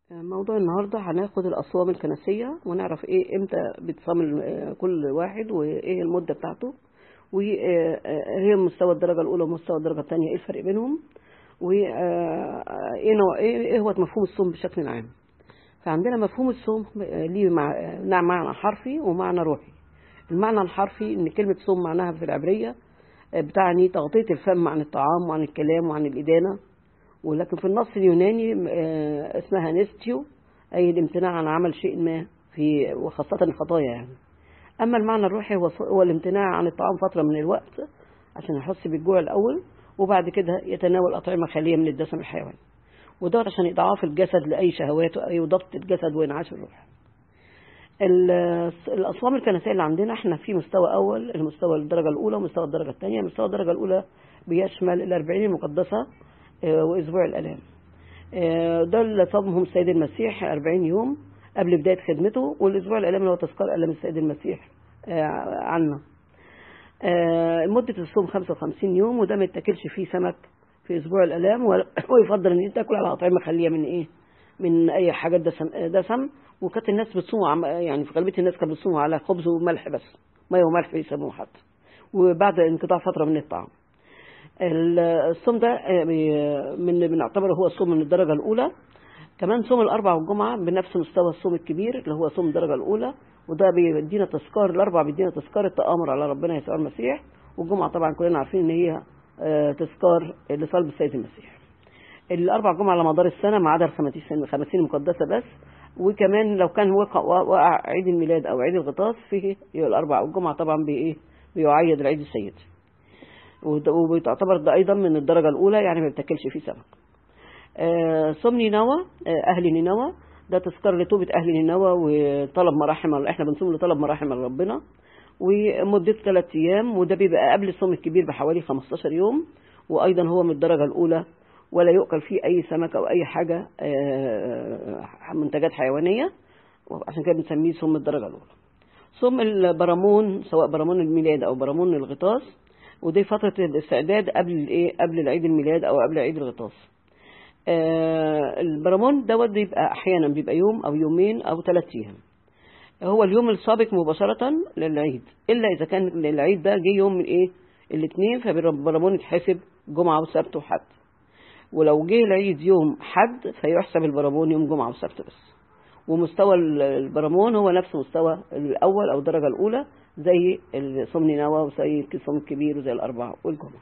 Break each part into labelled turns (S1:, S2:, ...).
S1: موضوع النهاردة هناخد الأصوام الكنسية ونعرف إيه إمتى بتصام ال- كل واحد وإيه المدة بتاعته وإيه مستوى الدرجة الأولى ومستوى الدرجة الثانية إيه الفرق بينهم وإيه نوع إيه إيه هو مفهوم الصوم بشكل عام فعندنا مفهوم الصوم ليه مع- نعم معنى حرفي ومعنى روحي المعنى الحرفي إن كلمة صوم معناها في العبرية بتعني تغطية الفم عن الطعام وعن الكلام وعن الإدانة ولكن في النص اليوناني آه، اسمها نستيو أي الامتناع عن عمل شيء ما في وخاصة الخطايا يعني أما المعنى الروحي هو هو الامتناع عن الطعام فترة من الوقت عشان يحس بالجوع الأول وبعد كده يتناول أطعمة خالية من الدسم الحيواني وده عشان إضعاف الجسد لأي شهوات أي ضبط الجسد وإنعاش الروح ال- الأصوام الكنسية اللي عندنا احنا في مستوى أول المستوى الدرجة الأولى ومستوى الدرجة الثانية مستوى الدرجة الأولى بيشمل الأربعين المقدسة آه، وأسبوع الآلام آه، ده اللي صامهم السيد المسيح 40 يوم قبل بداية خدمته والأسبوع الآلام اللي هو تذكار ألم السيد المسيح آه، عنا آه، مدة الصوم 55 يوم وده ما يتاكلش فيه سمك في أسبوع الآلام و- ويفضل إن أنت تاكل على أطعمة خالية من إيه؟ من أي حاجات دسم دسم وكانت الناس بتصوم عم- يعني في غالبية الناس كانت بتصوم على خبز وملح بس مية وملح يسموه حتى وبعد انقطاع فترة من الطعام ال- الصوم ده آه، بي- من بنعتبره هو الصوم من الدرجة الأولى كمان صوم الأربع والجمعة بنفس مستوى الصوم الكبير اللي هو صوم الدرجة الأولى وده بيدينا تذكار الأربع بيدينا تذكار التآمر على ربنا يسوع المسيح والجمعة طبعا كلنا عارفين إن هي آه، تذكار لصلب السيد المسيح الأربع جمعة على مدار السنة ما عدا الخمسين الخمسين المقدسة بس وكمان لو كان وقع, وقع عيد الميلاد أو عيد الغطاس فيه الأربع والجمعة طبعا بإيه بيعيد العيد السيد وده- وبتعتبر ده أيضا من الدرجة الأولى يعني ما بتاكلش فيه سمك آه، صوم نينوى آه، أهل نينوى ده تذكار لتوبة أهل نينوى وطلب مراحم احنا بنصوم لطلب مراحم ربنا ومدته ثلاث أيام وده بيبقى قبل الصوم الكبير بحوالي 15 يوم وأيضا هو من الدرجة الأولى ولا يؤكل فيه أي سمك أو أي حاجة آه، منتجات حيوانية عشان كده بنسميه صوم الدرجة الأولى صوم البرامون سواء برامون الميلاد أو برامون الغطاس ودي فترة الاستعداد قبل الايه قبل العيد الميلاد أو قبل عيد الغطاس آه، البرامون دوت بيبقى احيانا بيبقى يوم او يومين او ثلاث ايام هو اليوم السابق مباشرة للعيد الا اذا كان العيد ده جه يوم الايه الاثنين فالبرامون يتحسب جمعة وسبت وحد ولو جه العيد يوم حد فيحسب البرامون يوم جمعة وسبت بس ومستوى ال- البرامون هو نفس مستوى الاول او الدرجة الاولى زي صوم نينوى وزي الصوم الكبير وزي الاربعاء والجمعة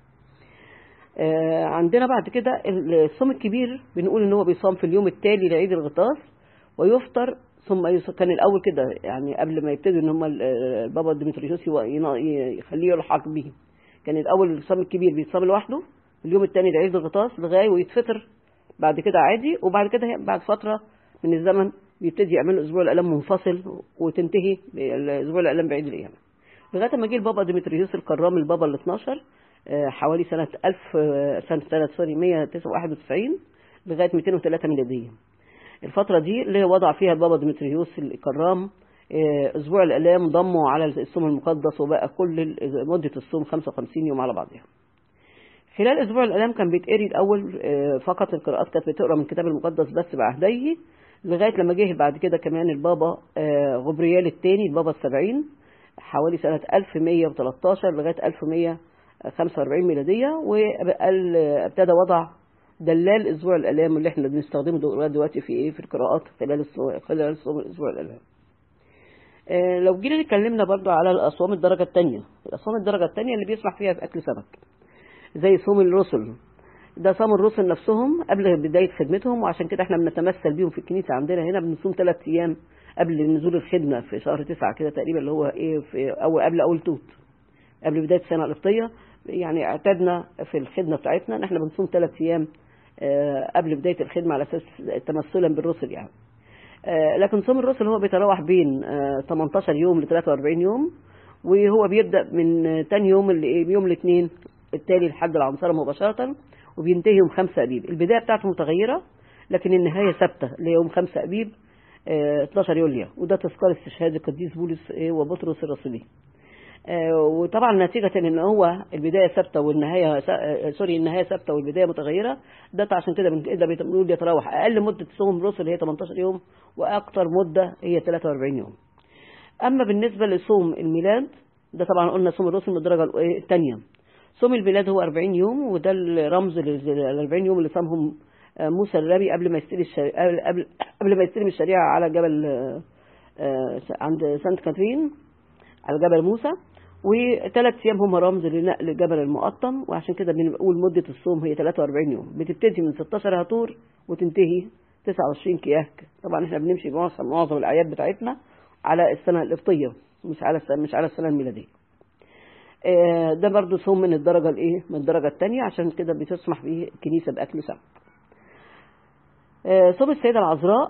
S1: آه، عندنا بعد كده الصوم الكبير بنقول ان هو بيصام في اليوم التالي لعيد الغطاس ويفطر ثم يص- كان الاول كده يعني قبل ما يبتدوا ان هم ال- البابا ديمتريوس يو- ينا- ي- يخليه يلحق بيه كان الاول الصوم الكبير بيتصام لوحده اليوم الثاني لعيد الغطاس لغايه ويتفطر بعد كده عادي وبعد كده بعد فتره من الزمن بيبتدي يعملوا اسبوع الالام منفصل وتنتهي اسبوع الالام بعيد القيامه لغايه ما جه البابا ديمتريوس الكرام البابا ال 12 آه، حوالي سنه 1000 آه، سنه سنه سوري 191 لغايه 203 ميلاديه الفتره دي اللي وضع فيها البابا ديمتريوس الكرام آه، اسبوع الالام ضموا على الصوم المقدس وبقى كل ال- مده الصوم 55 يوم على بعضها خلال اسبوع الالام كان بيتقري الاول آه، فقط القراءات كانت بتقرا من الكتاب المقدس بس بعهديه لغايه لما جه بعد كده كمان البابا آه، غبريال الثاني البابا السبعين حوالي سنه 1113 لغايه 1145 ميلاديه وقال ابتدى وضع دلال اسبوع الالام اللي احنا بنستخدمه دلوقتي دلوقتي في ايه في القراءات خلال الصو- خلال الصوم اسبوع الالام آه، لو جينا اتكلمنا برضو على الاصوام الدرجه الثانيه الاصوام الدرجه الثانيه اللي بيسمح فيها باكل سمك زي صوم الرسل ده صام الرسل نفسهم قبل بداية خدمتهم وعشان كده احنا بنتمثل بيهم في الكنيسة عندنا هنا بنصوم ثلاث أيام قبل نزول الخدمة في شهر تسعة كده تقريبا اللي هو ايه في أو قبل أول توت قبل بداية السنة القبطية يعني اعتدنا في الخدمة بتاعتنا ان احنا بنصوم ثلاث أيام آه، قبل بداية الخدمة على أساس تمثلا بالرسل يعني آه، لكن صوم الرسل هو بيتراوح بين آه، 18 يوم ل 43 يوم وهو بيبدأ من آه، تاني يوم اللي إيه، يوم الاثنين التالي لحد العنصرة مباشرة وبينتهي يوم 5 أبيب البداية بتاعته متغيرة لكن النهاية ثابتة اللي هي يوم 5 أبيب آه، 12 يوليو وده تذكار استشهاد القديس بولس آه، وبطرس الرسولي آه، وطبعا نتيجة ان هو البداية ثابتة والنهاية س- آه، سوري النهاية ثابتة والبداية متغيرة ده عشان كده بن- ده بنقول يتراوح اقل مدة صوم الرسل هي 18 يوم واكتر مدة هي 43 يوم اما بالنسبة لصوم الميلاد ده طبعا قلنا صوم الرسل من الدرجة الأ- الثانية صوم الميلاد هو 40 يوم وده الرمز لل 40 يوم اللي صامهم آه، موسى النبي قبل ما يستلم الشريعة قبل قبل ما يستلم الشريعة على جبل آه، آه، عند سانت كاترين على جبل موسى وثلاث ايام هم رمز لنقل جبل المقطم وعشان كده بنقول مده الصوم هي 43 يوم بتبتدي من 16 هاتور وتنتهي 29 كياك طبعا احنا بنمشي معظم معظم الاعياد بتاعتنا على السنه القبطيه مش على السنة مش على السنه الميلاديه آه، ده برضو صوم من الدرجه الايه من الدرجه الثانيه عشان كده بتسمح فيه الكنيسه باكل سمك آه، صوم السيدة العذراء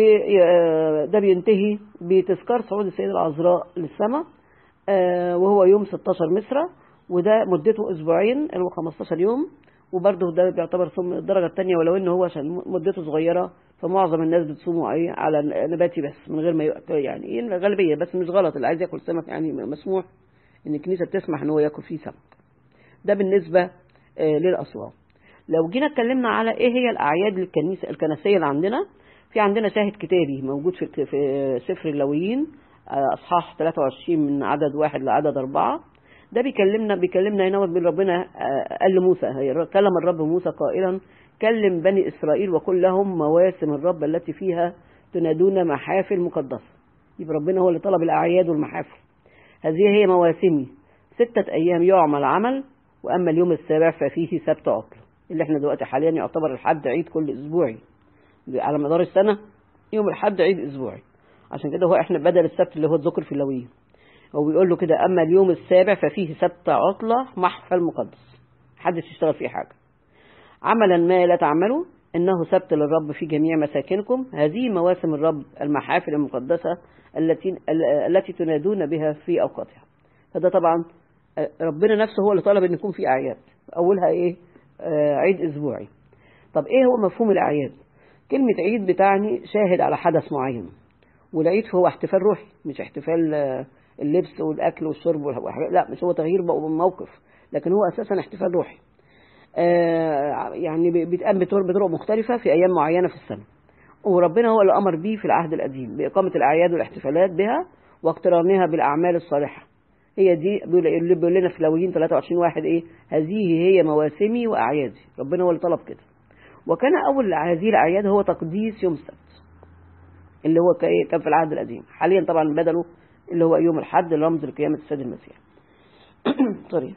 S1: وده بينتهي بتذكار صعود السيدة العذراء للسماء آه، وهو يوم 16 مصرة وده مدته أسبوعين اللي هو 15 يوم وبرضه ده بيعتبر صوم الدرجة الثانية ولو إن هو عشان مدته صغيرة فمعظم الناس بتصوموا إيه على نباتي بس من غير ما يأكل يعني إيه الغالبية بس مش غلط اللي عايز ياكل سمك يعني مسموح إن الكنيسة بتسمح إن هو ياكل فيه سمك ده بالنسبة آه، للأصوات لو جينا اتكلمنا على ايه هي الاعياد الكنيسه الكنسيه اللي عندنا في عندنا شاهد كتابي موجود في في سفر اللويين آه، اصحاح 23 من عدد واحد لعدد اربعه ده بيكلمنا بيكلمنا هنا بين ربنا آه، قال لموسى هي- كلم الرب موسى قائلا كلم بني اسرائيل وقل لهم مواسم الرب التي فيها تنادون محافل مقدسه يبقى ربنا هو اللي طلب الاعياد والمحافل هذه هي مواسمي ستة أيام يعمل عمل وأما اليوم السابع ففيه سبت عطل اللي احنا دلوقتي حاليا يعتبر الحد عيد كل أسبوعي على مدار السنة يوم الحد عيد أسبوعي عشان كده هو احنا بدل السبت اللي هو الذكر في اللويين هو بيقول له كده أما اليوم السابع ففيه سبت عطلة محفل مقدس محدش يشتغل فيه حاجة عملا ما لا تعملوا إنه سبت للرب في جميع مساكنكم هذه مواسم الرب المحافل المقدسة التي التي تنادون بها في أوقاتها فده طبعا آه، ربنا نفسه هو اللي طلب ان يكون في اعياد اولها ايه آه، عيد اسبوعي طب ايه هو مفهوم الاعياد كلمة عيد بتعني شاهد على حدث معين والعيد هو احتفال روحي مش احتفال آه، اللبس والاكل والشرب والحاجات لا مش هو تغيير موقف لكن هو اساسا احتفال روحي آه، يعني بي- بيتقام بطرق بطرق مختلفة في ايام معينة في السنة وربنا هو اللي امر بيه في العهد القديم باقامة الاعياد والاحتفالات بها واقترانها بالاعمال الصالحة هي دي بيقول اللي بيقول لنا في لاويين 23 واحد ايه هذه هي مواسمي واعيادي ربنا هو اللي طلب كده وكان اول هذه الاعياد هو تقديس يوم السبت اللي هو كا- كان في العهد القديم حاليا طبعا بدله اللي هو يوم الحد رمز لقيامة السيد المسيح سوري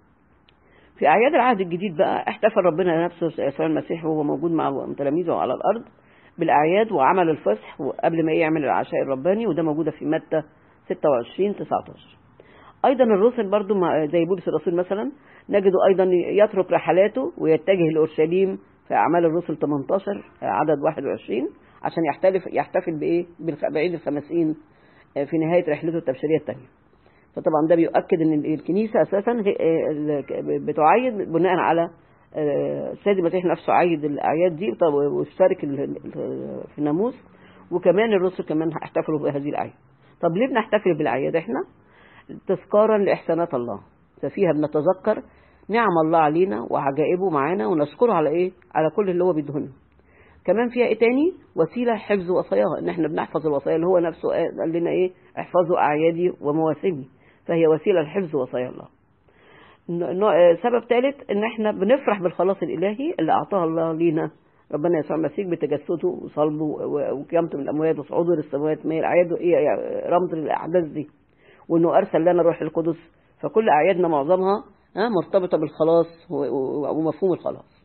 S1: في أعياد العهد الجديد بقى احتفل ربنا نفسه يسوع المسيح وهو موجود مع تلاميذه على الأرض بالأعياد وعمل الفصح قبل ما يعمل العشاء الرباني وده موجودة في متى 26 19 أيضا الرسل برضو مع- زي بولس الرسول مثلا نجده أيضا يترك رحلاته ويتجه لأورشليم في أعمال الرسل 18 عدد 21 عشان يحتفل يحتفل بإيه بالخ- بعيد الخمسين في نهاية رحلته التبشيرية الثانية فطبعا ده بيؤكد ان الكنيسه اساسا هي- ال- بتعيد بناء على آه، السيد المسيح نفسه عيد الاعياد دي وط- واشترك ال- ال- في الناموس وكمان الرسل كمان احتفلوا بهذه الاعياد طب ليه بنحتفل بالاعياد احنا تذكارا لاحسانات الله ففيها بنتذكر نعم الله علينا وعجائبه معانا ونشكره على ايه على كل اللي هو بيدهنا كمان فيها ايه تاني وسيله حفظ وصاياها ان احنا بنحفظ الوصايا اللي هو نفسه قال لنا ايه احفظوا اعيادي ومواسمي فهي وسيله لحفظ وصايا الله ن- ن- سبب ثالث ان احنا بنفرح بالخلاص الالهي اللي اعطاه الله لينا ربنا يسوع المسيح بتجسده وصلبه و- وقيامته من الاموات وصعوده للسماوات ما هي الاعياد ايه يعني رمز للاحداث دي وانه ارسل لنا الروح القدس فكل اعيادنا معظمها ها، مرتبطه بالخلاص و- و- ومفهوم الخلاص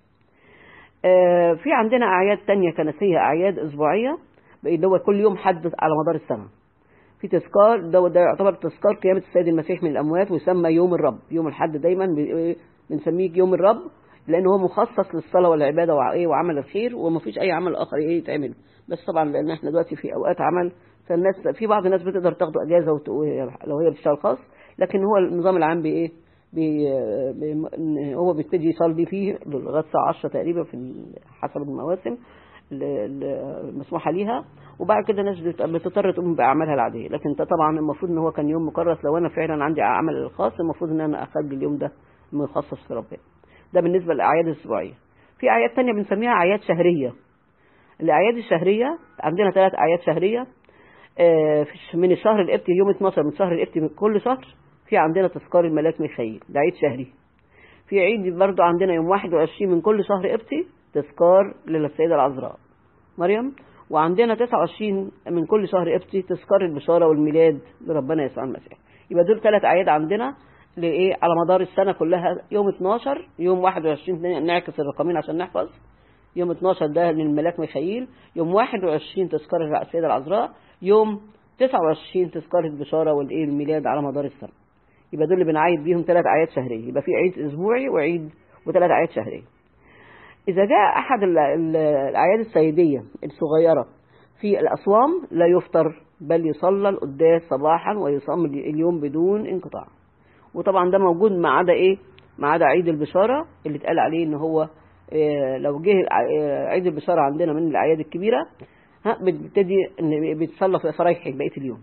S1: آه، في عندنا أعياد تانية كنسية أعياد أسبوعية اللي هو كل يوم حد على مدار السنة في تذكار ده, ده يعتبر تذكار قيامة السيد المسيح من الأموات ويسمى يوم الرب يوم الحد دايما بي- بنسميه يوم الرب لأنه هو مخصص للصلاة والعبادة وع- إيه وعمل الخير وما فيش أي عمل آخر إيه يتعمل بس طبعا لأن إحنا دلوقتي في أوقات عمل فالناس في بعض الناس بتقدر تاخد أجازة وت- لو هي بتشتغل خاص لكن هو النظام العام بإيه بي بي إن هو بيبتدي يصلي فيه لغايه الساعه 10 تقريبا في ال- حسب المواسم المسموحه ليها وبعد كده الناس بتضطر تقوم باعمالها العاديه لكن ده طبعا المفروض ان هو كان يوم مكرس لو انا فعلا عندي عمل الخاص المفروض ان انا اخلي اليوم ده مخصص في ربنا ده بالنسبه للاعياد الاسبوعيه في اعياد تانية بنسميها اعياد شهريه الاعياد الشهريه عندنا ثلاث اعياد شهريه من الشهر القبطي يوم 12 من شهر القبطي من كل شهر في عندنا تذكار الملاك ميخائيل ده عيد شهري في عيد برضو عندنا يوم 21 من كل شهر قبطي تذكار للسيدة العذراء مريم وعندنا 29 من كل شهر قبطي تذكار البشارة والميلاد لربنا يسوع المسيح يبقى دول ثلاث أعياد عندنا لإيه على مدار السنة كلها يوم 12 يوم 21 نعكس الرقمين عشان نحفظ يوم 12 ده للملاك ميخائيل يوم 21 تذكار السيدة العذراء يوم 29 تذكار البشارة والإيه الميلاد على مدار السنة يبقى دول اللي بنعيد بيهم ثلاث أعياد شهرية يبقى في عيد أسبوعي وعيد وثلاث أعياد شهرية إذا جاء أحد الأعياد السيدية الصغيرة في الأصوام لا يفطر بل يصلى القداس صباحا ويصام اليوم بدون انقطاع وطبعا ده موجود ما عدا إيه ما عدا عيد البشارة اللي اتقال عليه إن هو إيه لو جه عيد البشارة عندنا من الأعياد الكبيرة ها بتبتدي إن بيتصلى في فرايحي بقية اليوم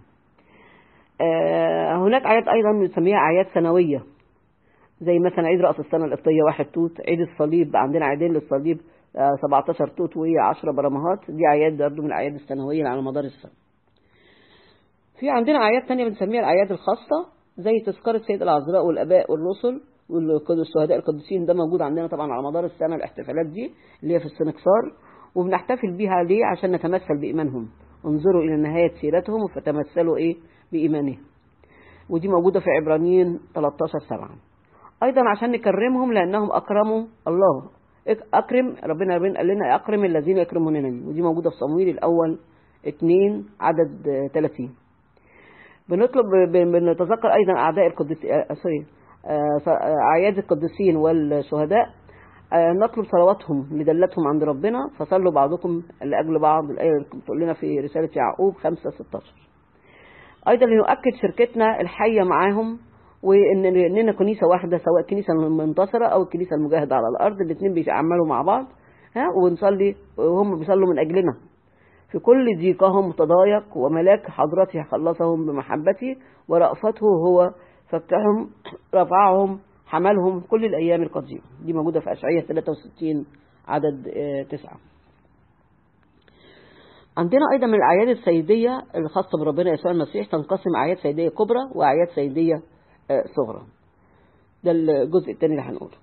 S1: هناك أعياد أيضا بنسميها أعياد سنوية زي مثلا عيد رأس السنة القبطية واحد توت عيد الصليب عندنا عيدين للصليب 17 توت و10 برمهات دي أعياد برضه من الأعياد السنوية على مدار السنة في عندنا أعياد تانية بنسميها الأعياد الخاصة زي تذكار السيد العذراء والآباء والرسل والشهداء القديسين ده موجود عندنا طبعا على مدار السنة الاحتفالات دي اللي هي في السنكسار وبنحتفل بيها ليه عشان نتمثل بإيمانهم انظروا إلى نهاية سيرتهم فتمثلوا إيه بإيمانهم ودي موجودة في عبرانيين 13 7 أيضا عشان نكرمهم لأنهم أكرموا الله أكرم ربنا ربنا قال لنا أكرم الذين يكرمونني ودي موجودة في صمويل الأول 2 عدد 30 بنطلب بنتذكر أيضا أعداء القديسين سوري أعياد القديسين والشهداء نطلب صلواتهم لدلتهم عند ربنا فصلوا بعضكم لأجل بعض الآية اللي بتقول لنا في رسالة يعقوب 5 16 أيضا لنؤكد شركتنا الحية معاهم وإننا كنيسة واحدة سواء الكنيسة المنتصرة أو الكنيسة المجاهدة على الأرض الاثنين بيعملوا مع بعض ها ونصلي وهم بيصلوا من أجلنا في كل ضيقهم تضايق وملاك حضرته خلصهم بمحبته ورأفته هو فافتحهم رفعهم حملهم كل الأيام القديمة دي موجودة في أشعية 63 عدد تسعة عندنا أيضا من الأعياد السيدية الخاصة بربنا يسوع المسيح تنقسم أعياد سيدية كبرى وأعياد سيدية صغرى ده الجزء الثاني اللي هنقوله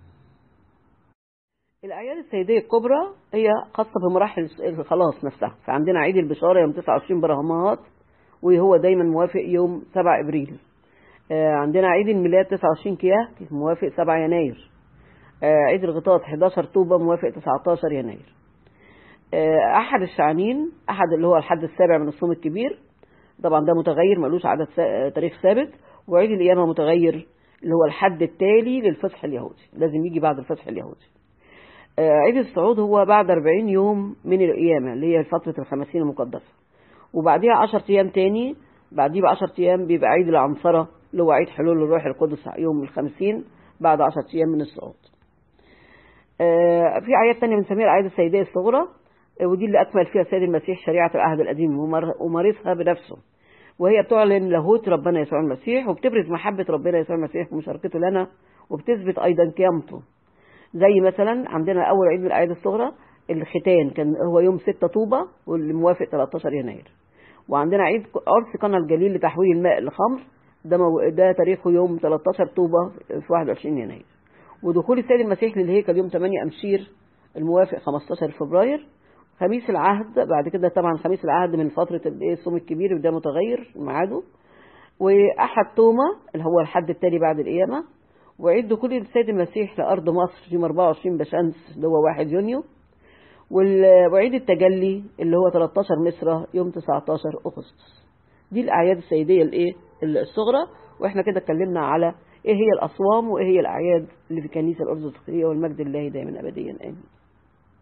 S1: الأعياد السيدية الكبرى هي خاصة بمراحل الخلاص نفسها فعندنا عيد البشارة يوم 29 برهمات وهو دايما موافق يوم 7 إبريل عندنا عيد الميلاد 29 كياك موافق 7 يناير عيد الغطاس 11 طوبة موافق 19 يناير أحد الشعانين أحد اللي هو الحد السابع من الصوم الكبير طبعا ده متغير ملوش عدد تاريخ ثابت وعيد القيامة متغير اللي هو الحد التالي للفصح اليهودي لازم يجي بعد الفصح اليهودي عيد الصعود هو بعد 40 يوم من القيامة اللي هي فترة الخمسين المقدسة وبعديها 10 أيام تاني بعديه ب 10 أيام بيبقى عيد العنصرة اللي هو عيد حلول الروح القدس يوم الخمسين بعد 10 أيام من الصعود في أعياد تانية بنسميها الأعياد السيدية الصغرى ودي اللي أكمل فيها السيد المسيح شريعة العهد القديم ومارسها بنفسه وهي بتعلن لاهوت ربنا يسوع المسيح وبتبرز محبة ربنا يسوع المسيح ومشاركته لنا وبتثبت أيضا قيامته زي مثلا عندنا أول عيد من الأعياد الصغرى الختان كان هو يوم 6 طوبة واللي موافق 13 يناير وعندنا عيد عرس قنا الجليل لتحويل الماء لخمر ده مو... ده تاريخه يوم 13 طوبة في 21 يناير ودخول السيد المسيح للهيكل يوم 8 أمشير الموافق 15 فبراير خميس العهد بعد كده طبعا خميس العهد من فترة الصوم الكبير وده متغير ميعاده وأحد توما اللي هو الحد التالي بعد القيامة وعيد دخول السيد المسيح لأرض مصر يوم 24 بشمس اللي هو 1 يونيو وعيد التجلي اللي هو 13 مصر يوم 19 أغسطس دي الأعياد السيدية الإيه الصغرى وإحنا كده اتكلمنا على إيه هي الأصوام وإيه هي الأعياد اللي في الكنيسة الأرثوذكسية والمجد الله دائما أبديا آمين